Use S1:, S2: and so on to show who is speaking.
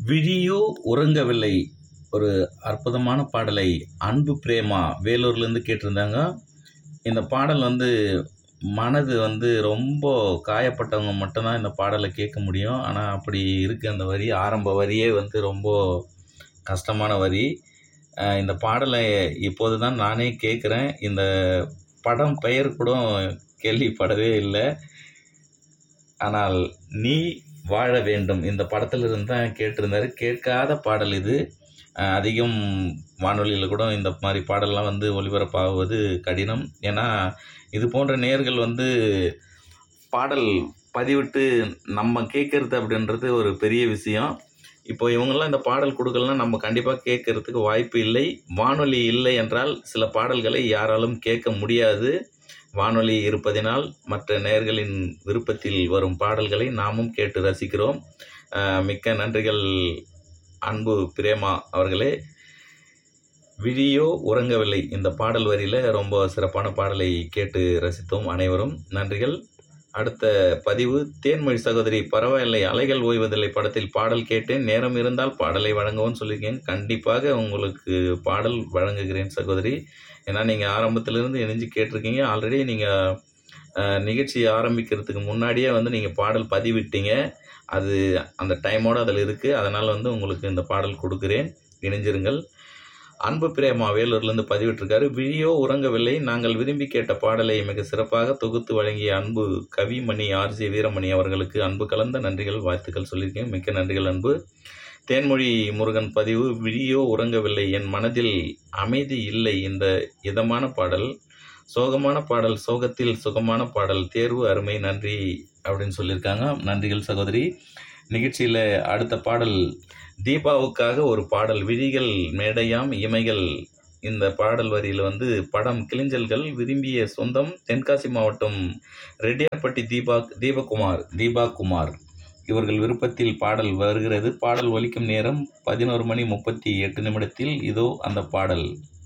S1: விழியோ உறங்கவில்லை ஒரு அற்புதமான பாடலை அன்பு பிரேமா வேலூர்லேருந்து கேட்டிருந்தாங்க இந்த பாடல் வந்து மனது வந்து ரொம்ப காயப்பட்டவங்க மட்டும்தான் இந்த பாடலை கேட்க முடியும் ஆனால் அப்படி இருக்குது அந்த வரி ஆரம்ப வரியே வந்து ரொம்ப கஷ்டமான வரி அஹ் இந்த பாடலை இப்போது தான் நானே கேட்குறேன் இந்த படம் பெயர் கூட கேள்விப்படவே இல்லை ஆனால் நீ வாழ வேண்டும் இந்த படத்திலிருந்து தான் கேட்டிருந்தாரு கேட்காத பாடல் இது அஹ் அதிகம் வானொலியில் கூட இந்த மாதிரி பாடல்லாம் வந்து ஒளிபரப்பாகுவது கடினம் ஏன்னா இது போன்ற நேர்கள் வந்து பாடல் பதிவிட்டு நம்ம கேட்கறது அப்படின்றது ஒரு பெரிய விஷயம் இப்போ இவங்கெல்லாம் இந்த பாடல் கொடுக்கலன்னா நம்ம கண்டிப்பாக கேட்கறதுக்கு வாய்ப்பு இல்லை வானொலி இல்லை என்றால் சில பாடல்களை யாராலும் கேட்க முடியாது வானொலி இருப்பதினால் மற்ற நேயர்களின் விருப்பத்தில் வரும் பாடல்களை நாமும் கேட்டு ரசிக்கிறோம் அஹ் மிக்க நன்றிகள் அன்பு பிரேமா அவர்களே விழியோ உறங்கவில்லை இந்த பாடல் வரியில் ரொம்ப சிறப்பான பாடலை கேட்டு ரசித்தோம் அனைவரும் நன்றிகள் அடுத்த பதிவு தேன்மொழி சகோதரி பரவாயில்லை அலைகள் ஓய்வதில்லை படத்தில் பாடல் கேட்டேன் நேரம் இருந்தால் பாடலை வழங்கவும் சொல்லியிருக்கேன் கண்டிப்பாக உங்களுக்கு பாடல் வழங்குகிறேன் சகோதரி ஏன்னா நீங்கள் ஆரம்பத்திலிருந்து இணைஞ்சு கேட்டிருக்கீங்க ஆல்ரெடி நீங்கள் நிகழ்ச்சி ஆரம்பிக்கிறதுக்கு முன்னாடியே வந்து நீங்கள் பாடல் பதிவிட்டீங்க அது அந்த டைமோடு அதில் இருக்குது அதனால் வந்து உங்களுக்கு இந்த பாடல் கொடுக்குறேன் இணைஞ்சிருங்கள் அன்பு பிரேமா வேலூர்லேருந்து பதிவிட்டிருக்காரு விழியோ உறங்கவில்லை நாங்கள் விரும்பி கேட்ட பாடலை மிக சிறப்பாக தொகுத்து வழங்கிய அன்பு கவிமணி ஆர்ஜி வீரமணி அவர்களுக்கு அன்பு கலந்த நன்றிகள் வாழ்த்துக்கள் சொல்லியிருக்கேன் மிக்க நன்றிகள் அன்பு தேன்மொழி முருகன் பதிவு விழியோ உறங்கவில்லை என் மனதில் அமைதி இல்லை இந்த இதமான பாடல் சோகமான பாடல் சோகத்தில் சுகமான பாடல் தேர்வு அருமை நன்றி அப்படின்னு சொல்லியிருக்காங்க நன்றிகள் சகோதரி நிகழ்ச்சியில் அடுத்த பாடல் தீபாவுக்காக ஒரு பாடல் விழிகள் மேடையாம் இமைகள் இந்த பாடல் வரியில் வந்து படம் கிளிஞ்சல்கள் விரும்பிய சொந்தம் தென்காசி மாவட்டம் ரெட்டியார்பட்டி தீபா தீபகுமார் தீபா குமார் இவர்கள் விருப்பத்தில் பாடல் வருகிறது பாடல் ஒலிக்கும் நேரம் பதினோரு மணி முப்பத்தி எட்டு நிமிடத்தில் இதோ அந்த பாடல்